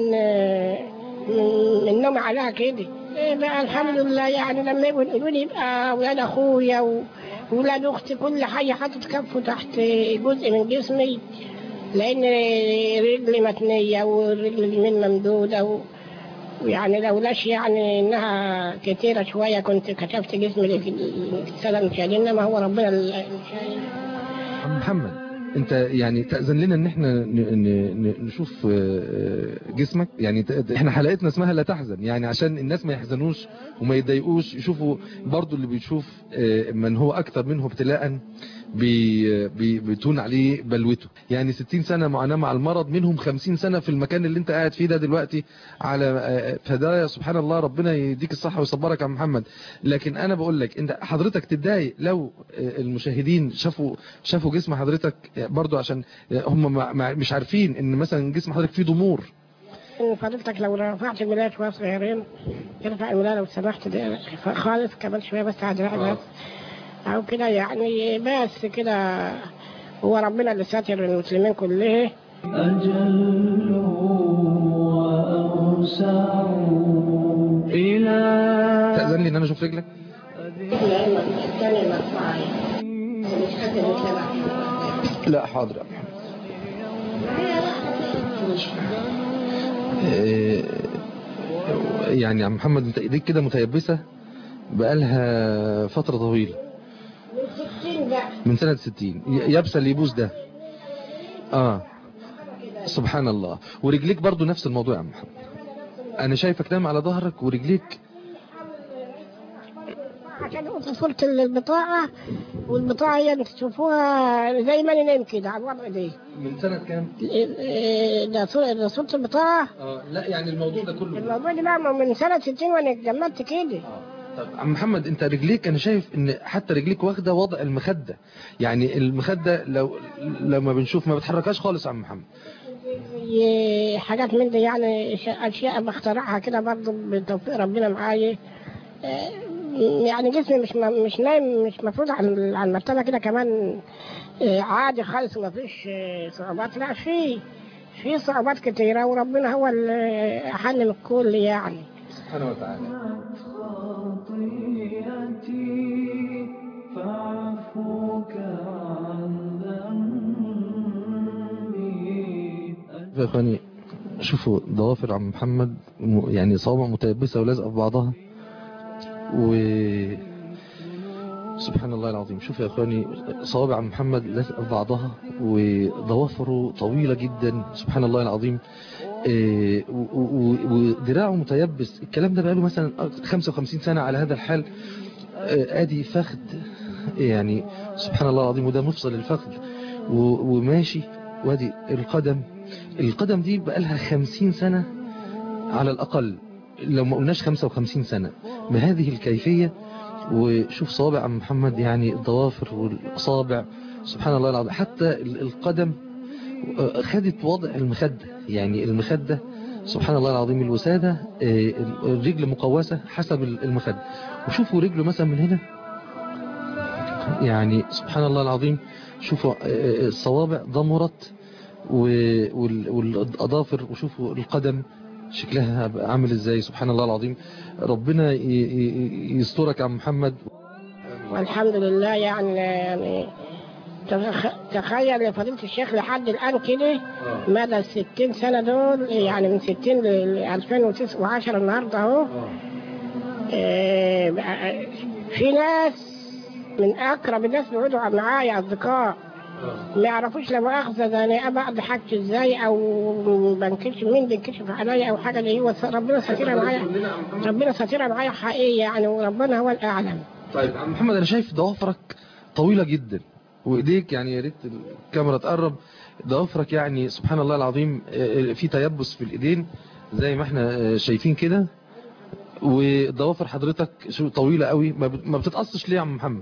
من, من نوم عليها كده إيه بقى الحمد لله يعني لما يبقوا يقولوا لي يبقى أولاد أخويا و- وولاد أختي كل حاجة حاطط كفه تحت جزء من جسمي لأن رجلي متنية والرجل اليمين ممدودة و ويعني لولاش يعني انها كتيرة شوية كنت كشفت جسمي للسنة المشاهدين انما هو ربنا اللي شايل عم محمد انت يعني تأذن لنا ان احنا ن- ن- ن- نشوف آه، جسمك يعني ت- احنا حلقتنا اسمها لا تحزن يعني عشان الناس ما يحزنوش وما يتضايقوش يشوفوا برضو اللي بيشوف آه، من هو اكثر منه ابتلاء بي بي بتون عليه بلوته يعني 60 سنة معاناة مع المرض منهم 50 سنة في المكان اللي انت قاعد فيه ده دلوقتي على آه، فده سبحان الله ربنا يديك الصحة ويصبرك يا عم محمد لكن انا بقول لك انت حضرتك تتضايق لو آه، المشاهدين شافوا شافوا جسم حضرتك برضو عشان هم ما- ما- مش عارفين ان مثلا جسم حضرتك فيه ضمور إن فضلتك لو رفعت الملاية شوية صغيرين ارفع الملاية لو سمحت ده خالص كمان شوية بس على دراعي بس أو كده يعني بس كده هو ربنا اللي ساتر المسلمين كلهم أجل وأوسع إلى تأذن لي ان انا اشوف رجلك الثانية المرفوعة مش قادر يتلمع لا حاضر هي آه، يعني يا عم محمد انت ايديك كده متيبسة بقالها فترة طويلة ستين بقى من سنة 60 ي- يابسة اللي يبوس ده اه سبحان الله ورجليك برضو نفس الموضوع يا عم محمد انا شايفك نايم على ظهرك ورجليك عشان وصلت البطاقة والبطاقة هي اللي تشوفوها زي ما انا نايم كده على الوضع ده من سنة كام إيه، ده صورة ده صورة البطاقة اه لا يعني الموضوع ده كله الموضوع ده بقى من سنة 60 وانا اتجمدت كده طب عم محمد انت رجليك انا شايف ان حتى رجليك واخده وضع المخده يعني المخده لو لما بنشوف ما بتحركهاش خالص يا عم محمد زي حاجات من دي يعني ش- اشياء بخترعها كده برضه بتوفيق ربنا معايا آه، يعني جسمي مش م- مش نايم مش مفروض على على المرتبه كده كمان آه، عادي خالص ما فيش آه، صعوبات لا في في صعوبات كتيره وربنا هو اللي حل من الكل يعني سبحانه وتعالى خطيئتي فاعفوك عن ذنبي يا اخواني شوفوا ضوافر عم محمد م- يعني صوابع متيبسه ولازقه في بعضها و سبحان الله العظيم شوف يا اخواني صوابع عم محمد لازقه في بعضها وضوافره طويله جدا سبحان الله العظيم إيه، و- و- ودراعه متيبس الكلام ده بقاله مثلا 55 سنه على هذا الحال آه، ادي فخذ يعني سبحان الله العظيم وده مفصل الفخذ و- وماشي وادي القدم القدم دي بقالها 50 سنة على الأقل لو ما قلناش 55 سنة بهذه الكيفية وشوف صوابع عم محمد يعني الضوافر والأصابع سبحان الله العظيم حتى ال- القدم آه، خدت وضع المخدة يعني المخدة سبحان الله العظيم الوسادة آه، الرجل مقوسة حسب المخدة وشوفوا رجله مثلا من هنا يعني سبحان الله العظيم شوفوا آه، الصوابع ضمرت و- وال- والأظافر وشوفوا القدم شكلها بقى عامل ازاي سبحان الله العظيم ربنا ي- ي- يسترك يا عم محمد والحمد لله يعني يعني تخ- تخيل يا فضيلة الشيخ لحد الآن كده مدى الستين سنة دول يعني من ستين ل 2010 النهاردة أهو آه، بقى- في ناس من أقرب الناس بيقعدوا معايا أصدقاء ما يعرفوش لا مؤاخذة ده أنا أبقى أقضي حاجتي إزاي أو بنكشف مين بينكشف عليا أو حاجة اللي هو ربنا ساترها معايا ربنا ساترها معايا حقيقي يعني وربنا هو الأعلم طيب عم محمد انا شايف ضوافرك طويلة جدا وايديك يعني يا ريت الكاميرا تقرب ضوافرك يعني سبحان الله العظيم آه، في تيبس في الايدين زي ما احنا آه، شايفين كده وضوافر حضرتك شو طويلة قوي ما بت- ما بتتقصش ليه يا عم محمد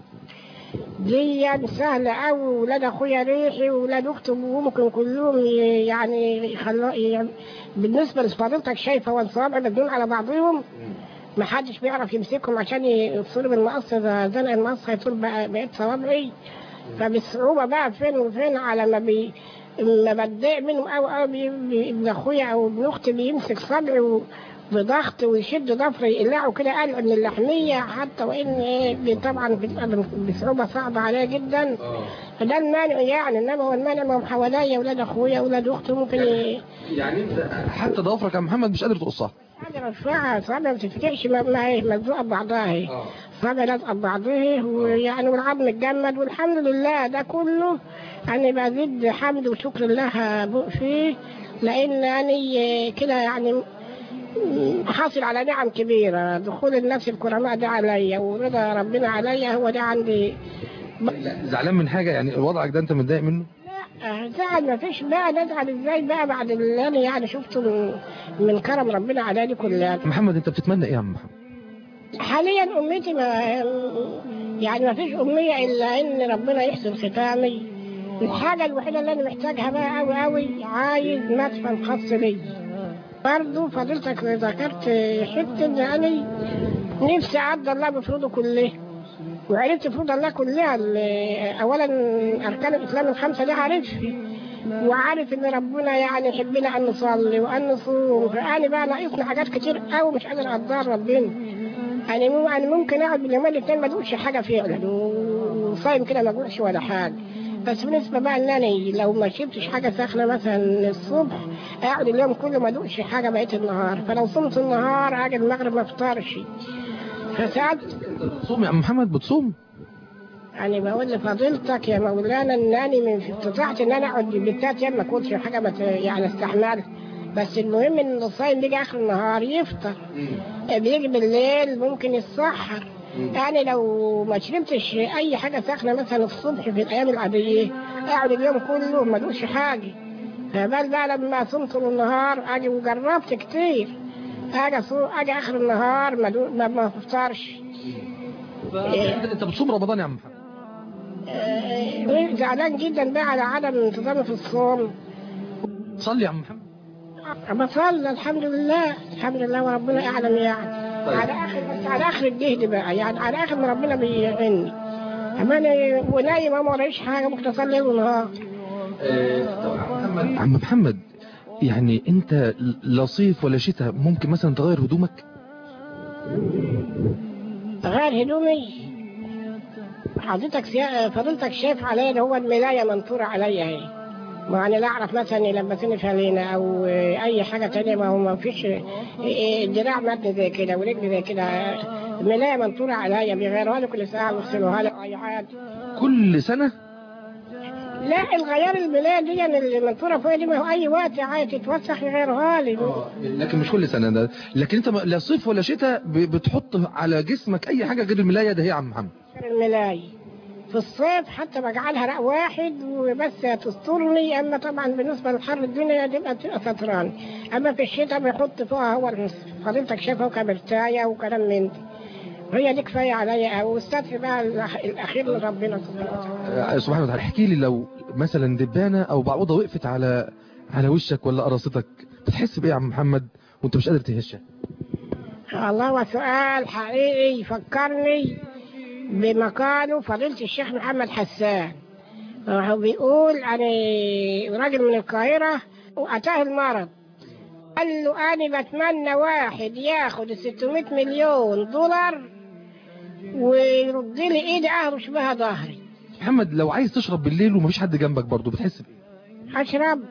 دي سهلة أوي ولاد أخويا ريحي وولاد أختي وممكن كلهم ي- يعني يخلوا يعني بالنسبة لفضيلتك شايفة والصوابع بدون على بعضهم ما حدش بيعرف يمسكهم عشان يفصلوا بالمقص ده زنق المقص هيطول بقى بقيت صوابعي فبالصعوبة بقى فين وفين على ما بي ما بتضايق منهم أو أو بي- بي- ابن أخويا أو ابن أختي بيمسك صبعي و- بضغط ويشد ضفري يقلعه كده قلع من اللحمية حتى وإن إيه بي- طبعا بتبقى بصعوبة صعبة عليه جدا فده المانع يعني إنما هو المانع ما هو حواليا ولاد أخويا ولاد أختي ممكن ي- يعني انت حتى ضوافرك يا عم محمد مش قادر تقصها حاجة مرفوعة صعبة ما بتتفتحش ما ما هي ملزوقة ببعضها اهي صعبة لازقة ببعضها ويعني والعظم اتجمد والحمد لله ده كله أنا بزيد حمد وشكر الله ب- فيه لأن أنا كده يعني م- حاصل على نعم كبيرة دخول الناس الكرماء ده عليا ورضا ربنا عليا هو ده عندي لا، زعلان من حاجة يعني وضعك ده انت متضايق منه لا زعل ما فيش بقى نزعل ازاي بقى بعد اللي انا يعني شفته من, من كرم ربنا عليا دي كلها محمد انت بتتمنى ايه يا عم محمد حاليا امنيتي ما يعني ما فيش امنيه الا ان ربنا يحسن ختامي الحاجه الوحيده اللي انا محتاجها بقى قوي قوي عايز مدفن خاص لي برضه فضيلتك ذكرت حته ان انا نفسي اعدى الله بفروضه كلها وعرفت فروض الله كلها ال- اولا اركان الاسلام الخمسه دي عارفها وعارف ان ربنا يعني يحبنا ان نصلي وان نصوم فانا بقى ناقصني حاجات كتير قوي مش قادر اقدر ربنا انا مو انا ممكن اقعد باليومين الاثنين ما ادوقش حاجه فعلا وصايم كده ما ادوقش ولا حاجه بس بالنسبة بقى ان انا لو ما شربتش حاجة ساخنة مثلا الصبح اقعد اليوم كله ما ادوقش حاجة بقية النهار فلو صمت النهار اجي المغرب ما افطرش فسألت بتصوم يا عم محمد بتصوم يعني بقول لفضيلتك يا مولانا ان انا من في استطاعتي ان انا اقعد بالتلات ايام ما اكلش حاجه بت... يعني استحملها بس المهم ان الصايم بيجي اخر النهار يفطر بيجي بالليل ممكن يتسحر يعني لو ما شربتش اي حاجه ساخنه مثلا الصبح في الايام العاديه اقعد اليوم كله ما ادوقش حاجه فبال بقى لما صمت طول النهار اجي وجربت كتير اجي أصو- اجي اخر النهار ما دو- ما ما افطرش انت بتصوم رمضان يا عم محمد آه، زعلان جدا بقى على عدم انتظامي في الصوم صلي يا عم محمد بصلي الحمد لله الحمد لله وربنا اعلم يعني طيب. على اخر بس على اخر الجهد بقى يعني على اخر ما ربنا بيغني اما انا ونايم ما ورايش حاجه ممكن اصلي ليل ونهار عم محمد يعني انت لا صيف ولا شتاء ممكن مثلا تغير هدومك غير هدومي حضرتك سيا... فضلتك شايف عليا اللي هو الملايه منطوره عليا اهي ما انا لا اعرف مثلا يلبسوني فانلة او اي حاجه تانية ما هو ما فيش الدراع متن زي كده ورجل زي كده الملايه منطوره عليا بيغيروها لي كل ساعه ويغسلوها لي اي حاجه كل سنة لا الغيار الملايه دي يعني اللي منطوره فوق دي ما هو اي وقت عادي تتوسخ يغيروها لي لكن مش كل سنة ده لكن انت ما- لا صيف ولا شتاء ب- بتحط على جسمك اي حاجة غير الملاية ده هي يا عم محمد الملاية في الصيف حتى بجعلها رق واحد وبس تسترني اما طبعا بالنسبه لحر الدنيا تبقى تبقى ستراني اما في الشتاء بيحط فوقها هو فضيلتك شايفها وكبرتايه وكلام من دي هي دي كفايه عليا والستر بقى الأخ- الاخير من ربنا سبحانه وتعالى آه، سبحانه وتعالى احكي لي لو مثلا دبانة او بعوضة وقفت على على وشك ولا قراصتك بتحس بايه يا عم محمد وانت مش قادر تهشها الله هو سؤال حقيقي يفكرني بمقاله فضيلة الشيخ محمد حسان هو بيقول أنا راجل من القاهرة وأتاه المرض قال له أنا بتمنى واحد ياخد 600 مليون دولار ويرد لي إيدي أهرش بها ظهري محمد لو عايز تشرب بالليل ومفيش حد جنبك برضه بتحس بايه أشرب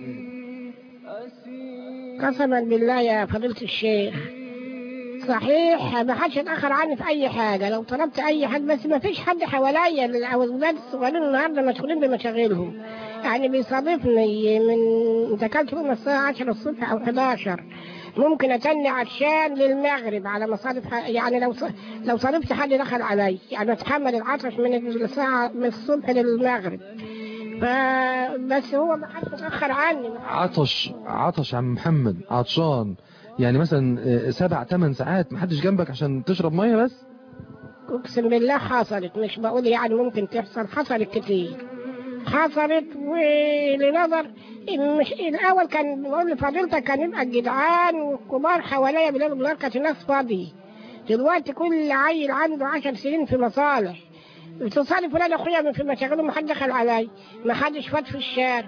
قسما بالله يا فضيلة الشيخ صحيح ما حدش اتأخر عني في أي حاجة لو طلبت أي حد بس ما فيش حد حواليا الأولاد الصغيرين النهاردة مشغولين بمشاغلهم يعني بيصادفني من إذا كانت من الساعة 10 الصبح أو 11 ممكن أتني عشان للمغرب على مصادف ح- يعني لو ص- لو صادفت حد دخل علي يعني أتحمل العطش من الساعة من الصبح للمغرب فبس هو ما حدش اتأخر عني عطش عطش يا عم محمد عطشان يعني مثلا آه، سبع ثمان ساعات محدش جنبك عشان تشرب ميه بس اقسم بالله حصلت مش بقول يعني ممكن تحصل حصلت كتير حصلت ولنظر مش الاول كان بقول لفضيلتك كان يبقى الجدعان والكبار حواليا بلاد النهار كانت الناس فاضيه دلوقتي كل عيل عنده عشر سنين في مصالح تصادف ولاد اخويا من في مشاغلهم ما حد دخل علي ما حدش فات في الشارع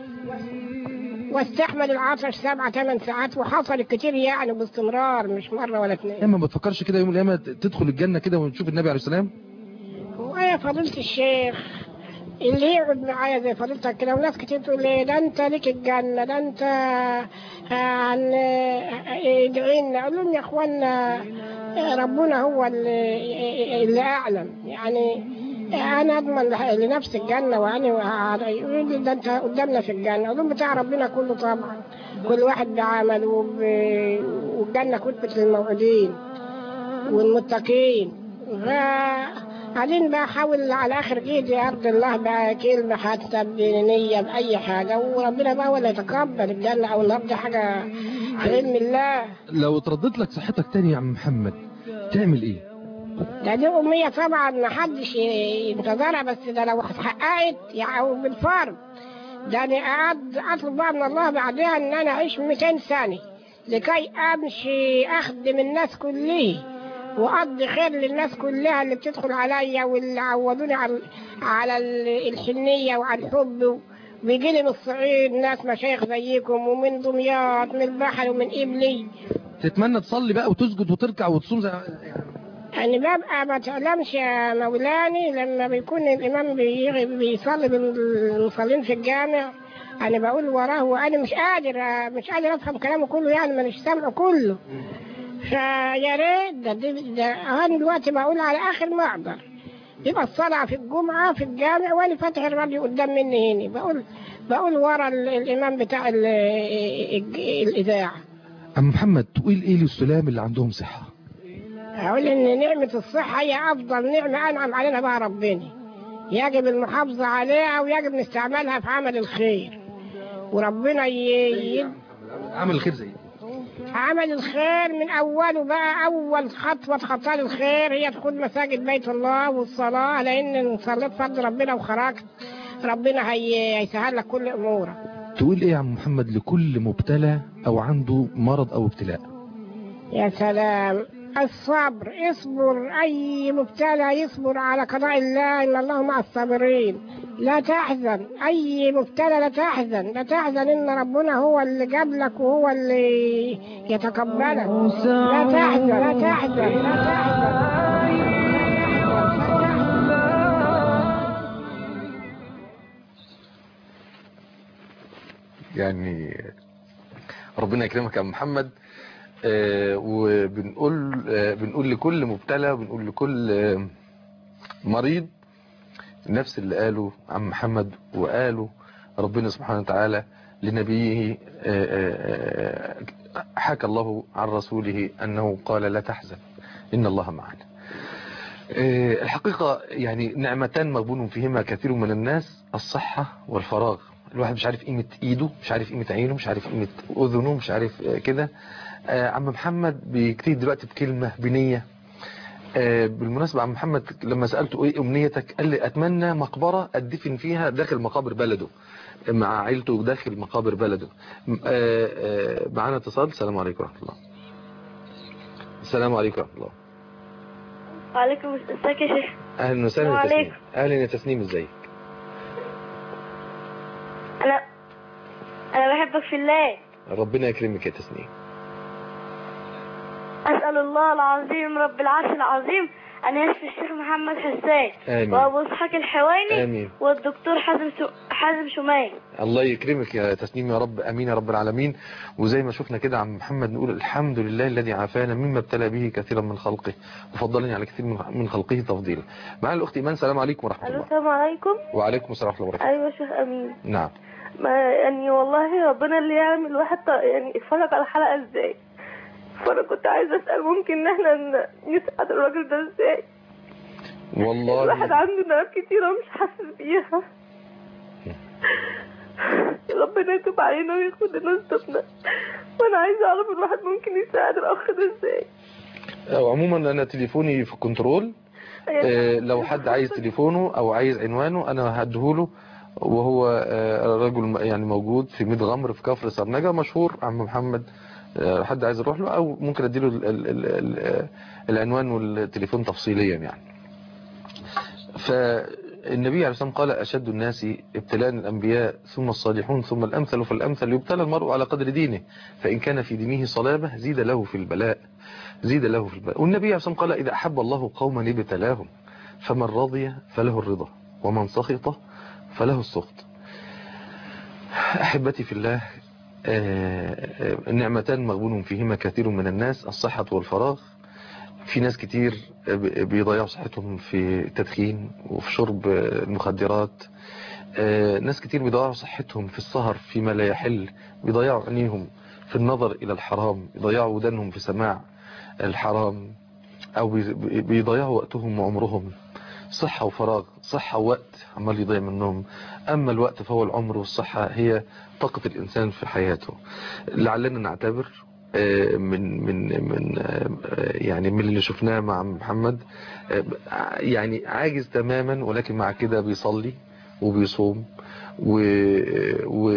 واستحمل العطش سبعة ثمان ساعات وحصلت كتير يعني باستمرار مش مرة ولا اثنين اما ما تفكرش كده يوم القيامه تدخل الجنه كده ونشوف النبي عليه السلام ويا فضيلة الشيخ اللي يقعد معايا زي فضيلتك كده وناس كتير تقول لي ده انت ليك الجنة ده انت عن ادعي لنا اقول لهم يا اخوانا ربنا هو اللي, اللي اعلم يعني انا اضمن لنفسي الجنة وانا يقول لي ده انت قدامنا في الجنة اقول لهم بتاع ربنا كله طبعا كل واحد بعمله وب- والجنة كتبت للموعودين والمتقين بعدين بقى حاول على اخر جيدي ارض الله بقى كلمه حتى بنيه باي حاجه وربنا بقى ولا يتقبل الجنه او النار دي حاجه بعلم الله لو اتردت لك صحتك تاني يا عم محمد تعمل ايه ده دي امنيه طبعا ما حدش ينتظرها بس ده لو اتحققت يعني بالفرض ده انا قاعد اطلب بقى من الله بعدها ان انا اعيش 200 سنه لكي امشي اخدم الناس كلها واقضي خير للناس كلها اللي بتدخل عليا واللي عودوني على على ال- الحنيه وعلى الحب بيجي لي من الصعيد ناس مشايخ زيكم ومن دمياط من البحر ومن قبلي تتمنى تصلي بقى وتسجد وتركع وتصوم زي يعني ببقى ما تعلمش يا مولاني لما بيكون الإمام بيغ- بيصلي بالمصلين في الجامع أنا بقول وراه وأنا مش قادر مش قادر أفهم كلامه كله يعني مانيش سامعه كله فيا ريت ده, ده, ده أنا دلوقتي بقول على آخر ما أقدر يبقى الصلاة في الجمعة في الجامع وأنا فاتح الراديو قدام مني هنا بقول بقول ورا ال- الإمام بتاع ال- ال- الإذاعة عم محمد تقول ايه للسلام اللي عندهم صحة أقول إن نعمة الصحة هي أفضل نعمة أنعم علينا بها ربنا يجب المحافظة عليها ويجب نستعملها في عمل الخير وربنا ي... ي... عمل الخير زي عمل الخير من أوله بقى أول خطوة خطوة الخير هي دخول مساجد بيت الله والصلاة لأن إن صليت فرض ربنا وخرجت ربنا هي... هيسهل لك كل أمورك تقول ايه يا عم محمد لكل مبتلى او عنده مرض او ابتلاء يا سلام الصبر اصبر أي مبتلى يصبر على قضاء الله إن الله مع الصابرين لا تحزن أي مبتلى لا تحزن لا تحزن إن ربنا هو اللي جاب لك وهو اللي يتقبلك لا تحزن لا تحزن لا تحزن يعني ربنا يكرمك يا عم محمد آه، وبنقول آه، بنقول لكل مبتلى وبنقول لكل آه، مريض نفس اللي قاله عم محمد وقاله ربنا سبحانه وتعالى لنبيه آه، آه، آه، حكى الله عن رسوله أنه قال لا تحزن إن الله معنا آه، الحقيقة يعني نعمتان مغبون فيهما كثير من الناس الصحة والفراغ الواحد مش عارف قيمة ايده مش عارف قيمة عينه مش عارف قيمة اذنه مش عارف آه، كده آه، عم محمد بيكتب دلوقتي بكلمة بنية آه، بالمناسبة عم محمد لما سألته ايه امنيتك قال لي اتمنى مقبرة ادفن فيها داخل مقابر بلده مع عيلته داخل مقابر بلده م- آه، آه، معانا اتصال السلام عليكم ورحمة الله السلام عليكم ورحمة الله وعليكم السلام ازيك يا شيخ اهلا وسهلا يا السلام تسنيم عليكم. اهلا يا تسنيم ازيك انا انا بحبك في الله ربنا يكرمك يا تسنيم اسال الله العظيم رب العرش العظيم ان يشفي الشيخ محمد حسان آمين. وابو اسحاق الحويني آمين. والدكتور حازم سو... حازم شمال الله يكرمك يا تسنيم يا رب امين يا رب العالمين وزي ما شفنا كده عم محمد نقول الحمد لله الذي عافانا مما ابتلى به كثيرا من خلقه وفضلني على كثير من من خلقه تفضيلا معنا الاخت ايمان السلام عليكم ورحمه الو الله السلام عليكم وعليكم السلام ورحمه الله وبركاته ايوه يا شيخ امين نعم ما يعني والله ربنا اللي يعمل الواحد ط- يعني اتفرج على الحلقه ازاي فانا كنت عايزه اسال ممكن ان احنا ن- نساعد الراجل ده ازاي والله الواحد عنده نعم كتيرة مش حاسس بيها ربنا يتوب علينا وياخد لنا ذنوبنا وانا عايزه اعرف الواحد ممكن يساعد الاخ ده ازاي آه، عموما انا تليفوني في الكنترول آه، لو حد عايز تليفونه او عايز عنوانه انا هديهوله وهو آه، رجل م- يعني موجود في ميت غمر في كفر سرنجة مشهور عم محمد آه، حد عايز يروح له او ممكن اديله ال ال ال ال العنوان والتليفون تفصيليا يعني فالنبي عليه الصلاة والسلام قال أشد الناس ابتلاء الأنبياء ثم الصالحون ثم الأمثل فالأمثل يبتلى المرء على قدر دينه فإن كان في دينه صلابة زيد له في البلاء زيد له في البلاء والنبي عليه الصلاة والسلام قال إذا أحب الله قوما ابتلاهم فمن رضي فله الرضا ومن سخط فله السخط أحبتي في الله آه، آه، نعمتان مغبون فيهما كثير من الناس الصحة والفراغ في ناس كتير بيضيعوا صحتهم في التدخين وفي شرب المخدرات آه، ناس كتير بيضيعوا صحتهم في السهر فيما لا يحل بيضيعوا عينيهم في النظر إلى الحرام بيضيعوا ودانهم في سماع الحرام أو بي- بيضيعوا وقتهم وعمرهم صحة وفراغ صحة ووقت عمال يضيع منهم أما الوقت فهو العمر والصحة هي طاقة الإنسان في حياته لعلنا نعتبر آه، من من من آه، يعني من اللي شفناه مع محمد آه، يعني عاجز تماما ولكن مع كده بيصلي وبيصوم و... و...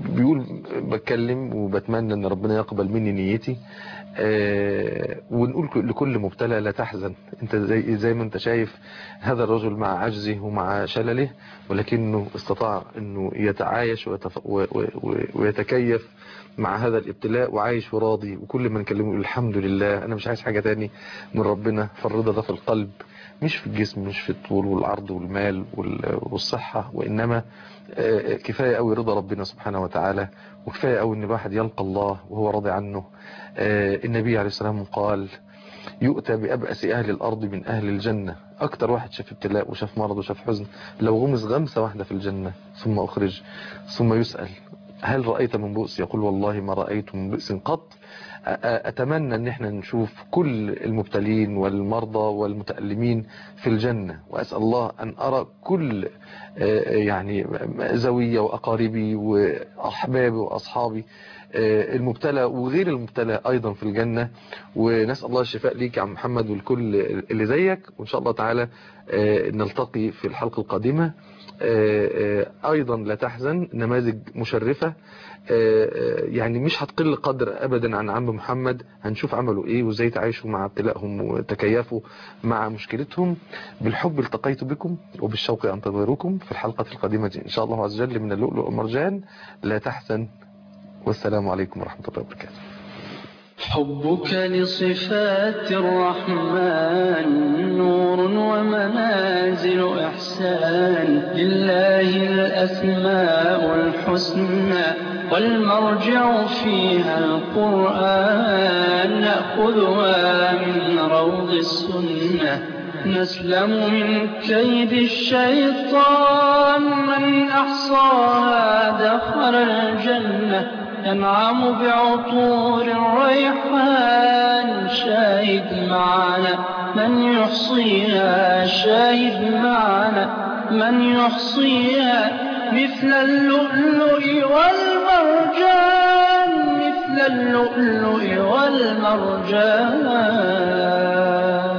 وبيقول بتكلم وبتمنى ان ربنا يقبل مني نيتي آه، ونقول لك- لكل مبتلى لا تحزن انت زي, زي ما انت شايف هذا الرجل مع عجزه ومع شلله ولكنه استطاع انه يتعايش ويتف... و... و... و... ويتكيف مع هذا الابتلاء وعايش وراضي وكل ما نكلمه يقول الحمد لله انا مش عايز حاجة تاني من ربنا فالرضا ده في القلب مش في الجسم مش في الطول والعرض والمال وال- والصحة وإنما آه، كفاية قوي رضا ربنا سبحانه وتعالى وكفاية قوي ان الواحد يلقى الله وهو راضي عنه آه، النبي عليه السلام قال يؤتى بأبأس أهل الأرض من أهل الجنة أكتر واحد شاف ابتلاء وشاف مرض وشاف حزن لو غمس غمسة واحدة في الجنة ثم أخرج ثم يسأل هل رأيت من بؤس يقول والله ما رأيت من بؤس قط أ- أ- أتمنى أن احنا نشوف كل المبتلين والمرضى والمتألمين في الجنة وأسأل الله أن أرى كل آه، يعني زوية وأقاربي وأحبابي وأصحابي آه، المبتلى وغير المبتلى أيضا في الجنة ونسأل الله الشفاء ليك يا عم محمد والكل اللي زيك وإن شاء الله تعالى آه، نلتقي في الحلقة القادمة آه، آه، أيضا لا تحزن نماذج مشرفة آه، آه، يعني مش هتقل قدر أبدا عن عم محمد هنشوف عملوا إيه وإزاي تعايشوا مع ابتلائهم وتكيفوا مع مشكلتهم بالحب التقيت بكم وبالشوق أنتظركم في الحلقة القادمة إن شاء الله عز وجل من اللؤلؤ والمرجان لا تحزن والسلام عليكم ورحمة الله وبركاته حبك لصفات الرحمن نور ومنازل إحسان لله الأسماء الحسنى والمرجع فيها القرآن نأخذها من روض السنة نسلم من كيد الشيطان من أحصاها دخل الجنة ينعم بعطور الريحان شاهد معنا من يحصيها شاهد معنا من يحصيها مثل اللؤلؤ والمرجان مثل اللؤلؤ والمرجان